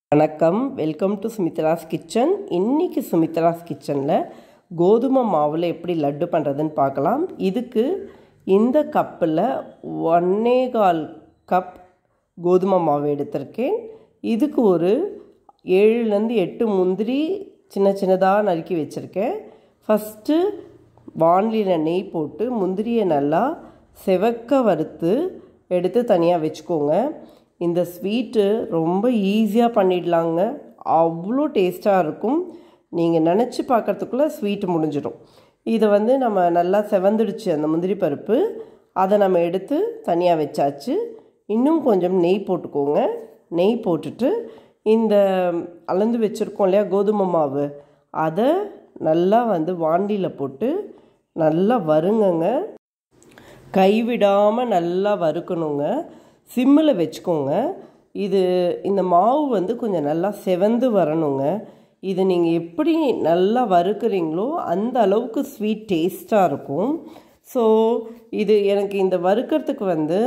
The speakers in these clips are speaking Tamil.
வணக்கம் வெல்கம் டு சுமித்ராஸ் கிச்சன் இன்றைக்கி சுமித்ராஸ் கிச்சனில் கோதுமை மாவில் எப்படி லட்டு பண்ணுறதுன்னு பார்க்கலாம் இதுக்கு இந்த கப்பில் ஒன்னே கால் கப் கோதுமை மாவு எடுத்திருக்கேன் இதுக்கு ஒரு ஏழுலேருந்து எட்டு முந்திரி சின்ன சின்னதாக நறுக்கி வச்சுருக்கேன் ஃபஸ்ட்டு வான்லியில் நெய் போட்டு முந்திரியை நல்லா செவக்க வறுத்து எடுத்து தனியாக வச்சுக்கோங்க இந்த ஸ்வீட்டு ரொம்ப ஈஸியாக பண்ணிடலாங்க அவ்வளோ டேஸ்ட்டாக இருக்கும் நீங்கள் நினச்சி பார்க்குறதுக்குள்ளே ஸ்வீட்டு முடிஞ்சிடும் இதை வந்து நம்ம நல்லா செவந்துடுச்சு அந்த முந்திரி பருப்பு அதை நம்ம எடுத்து தனியாக வச்சாச்சு இன்னும் கொஞ்சம் நெய் போட்டுக்கோங்க நெய் போட்டுட்டு இந்த அளந்து வச்சுருக்கோம் இல்லையா கோதுமை மாவு அதை நல்லா வந்து வாண்டியில் போட்டு நல்லா வறுங்கங்க கைவிடாமல் நல்லா வறுக்கணுங்க சிம்மில் வச்சுக்கோங்க இது இந்த மாவு வந்து கொஞ்சம் நல்லா செவந்து வரணுங்க இது நீங்கள் எப்படி நல்லா வறுக்கிறீங்களோ அந்த அளவுக்கு ஸ்வீட் டேஸ்ட்டாக இருக்கும் ஸோ இது எனக்கு இந்த வறுக்கிறதுக்கு வந்து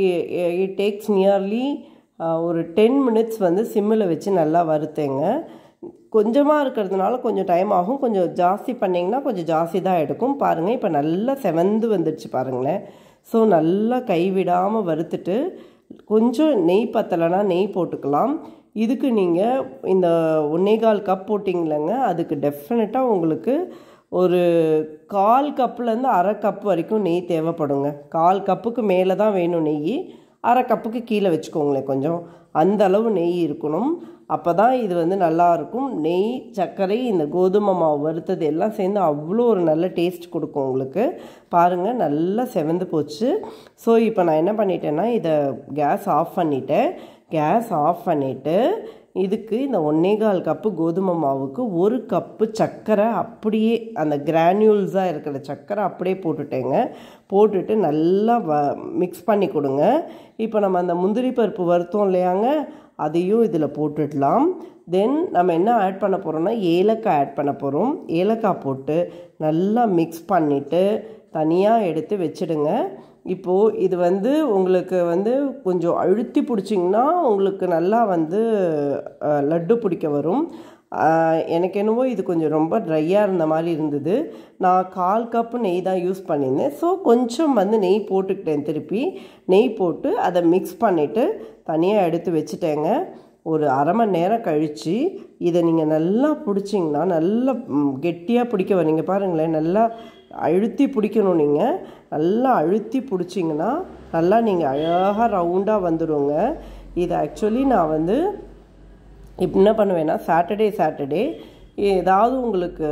இட் டேக்ஸ் நியர்லி ஒரு டென் மினிட்ஸ் வந்து சிம்மில் வச்சு நல்லா வறுத்தேங்க கொஞ்சமாக இருக்கிறதுனால கொஞ்சம் டைம் ஆகும் கொஞ்சம் ஜாஸ்தி பண்ணிங்கன்னா கொஞ்சம் ஜாஸ்தி தான் எடுக்கும் பாருங்கள் இப்போ நல்லா செவந்து வந்துடுச்சு பாருங்களேன் ஸோ நல்லா கைவிடாமல் வறுத்துட்டு கொஞ்சம் நெய் பத்தலைன்னா நெய் போட்டுக்கலாம் இதுக்கு நீங்கள் இந்த ஒன்னேகால் கப் போட்டிங்களங்க அதுக்கு டெஃபினட்டாக உங்களுக்கு ஒரு கால் கப்புலேருந்து அரை கப் வரைக்கும் நெய் தேவைப்படுங்க கால் கப்புக்கு மேலே தான் வேணும் நெய் அரை கப்புக்கு கீழே வச்சுக்கோங்களேன் கொஞ்சம் அந்த அளவு நெய் இருக்கணும் அப்போ தான் இது வந்து நல்லாயிருக்கும் நெய் சர்க்கரை இந்த கோதுமை மாவு வறுத்தது எல்லாம் சேர்ந்து அவ்வளோ ஒரு நல்ல டேஸ்ட் கொடுக்கும் உங்களுக்கு பாருங்கள் நல்லா செவந்து போச்சு ஸோ இப்போ நான் என்ன பண்ணிட்டேன்னா இதை கேஸ் ஆஃப் பண்ணிட்டேன் கேஸ் ஆஃப் பண்ணிவிட்டு இதுக்கு இந்த ஒன்னேகால் கப்பு கோதுமை மாவுக்கு ஒரு கப்பு சர்க்கரை அப்படியே அந்த கிரானியூல்ஸாக இருக்கிற சர்க்கரை அப்படியே போட்டுட்டேங்க போட்டுட்டு நல்லா வ மிக்ஸ் பண்ணி கொடுங்க இப்போ நம்ம அந்த முந்திரி பருப்பு வறுத்தோம் இல்லையாங்க அதையும் இதில் போட்டுடலாம் தென் நம்ம என்ன ஆட் பண்ண போகிறோம்னா ஏலக்காய் ஆட் பண்ண போகிறோம் ஏலக்காய் போட்டு நல்லா மிக்ஸ் பண்ணிவிட்டு தனியாக எடுத்து வச்சுடுங்க இப்போது இது வந்து உங்களுக்கு வந்து கொஞ்சம் அழுத்தி பிடிச்சிங்கன்னா உங்களுக்கு நல்லா வந்து லட்டு பிடிக்க வரும் எனக்கு என்னவோ இது கொஞ்சம் ரொம்ப ட்ரையாக இருந்த மாதிரி இருந்தது நான் கால் கப்பு நெய் தான் யூஸ் பண்ணியிருந்தேன் ஸோ கொஞ்சம் வந்து நெய் போட்டுக்கிட்டேன் திருப்பி நெய் போட்டு அதை மிக்ஸ் பண்ணிவிட்டு தனியாக எடுத்து வச்சுட்டேங்க ஒரு அரை மணி நேரம் கழித்து இதை நீங்கள் நல்லா பிடிச்சிங்கன்னா நல்லா கெட்டியாக பிடிக்க வரீங்க பாருங்களேன் நல்லா அழுத்தி பிடிக்கணும் நீங்கள் நல்லா அழுத்தி பிடிச்சிங்கன்னா நல்லா நீங்கள் அழகாக ரவுண்டாக வந்துடுங்க இது ஆக்சுவலி நான் வந்து இப்போ என்ன பண்ணுவேன்னா சாட்டர்டே சாட்டர்டே ஏதாவது உங்களுக்கு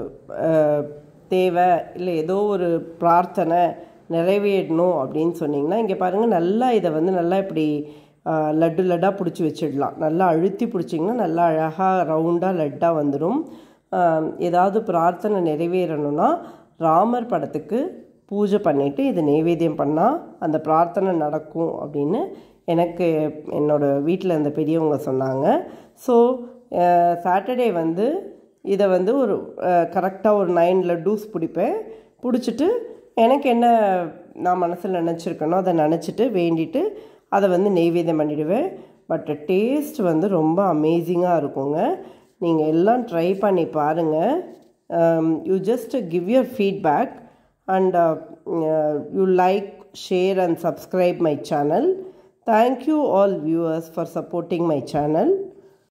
தேவை இல்லை ஏதோ ஒரு பிரார்த்தனை நிறைவேறணும் அப்படின்னு சொன்னிங்கன்னா இங்கே பாருங்கள் நல்லா இதை வந்து நல்லா இப்படி லட்டு லட்டாக பிடிச்சி வச்சிடலாம் நல்லா அழுத்தி பிடிச்சிங்கன்னா நல்லா அழகாக ரவுண்டாக லட்டாக வந்துடும் ஏதாவது பிரார்த்தனை நிறைவேறணும்னா ராமர் படத்துக்கு பூஜை பண்ணிவிட்டு இது நைவேத்தியம் பண்ணால் அந்த பிரார்த்தனை நடக்கும் அப்படின்னு எனக்கு என்னோடய வீட்டில் இருந்த பெரியவங்க சொன்னாங்க ஸோ சாட்டர்டே வந்து இதை வந்து ஒரு கரெக்டாக ஒரு நைன் லட்டூஸ் பிடிப்பேன் பிடிச்சிட்டு எனக்கு என்ன நான் மனசில் நினச்சிருக்கேனோ அதை நினச்சிட்டு வேண்டிட்டு அதை வந்து நெய்வேத்தியம் பண்ணிவிடுவேன் பட் டேஸ்ட் வந்து ரொம்ப அமேசிங்காக இருக்குங்க நீங்கள் எல்லாம் ட்ரை பண்ணி பாருங்கள் you just give your feedback and you like share and subscribe my channel Thank you all viewers for supporting my channel.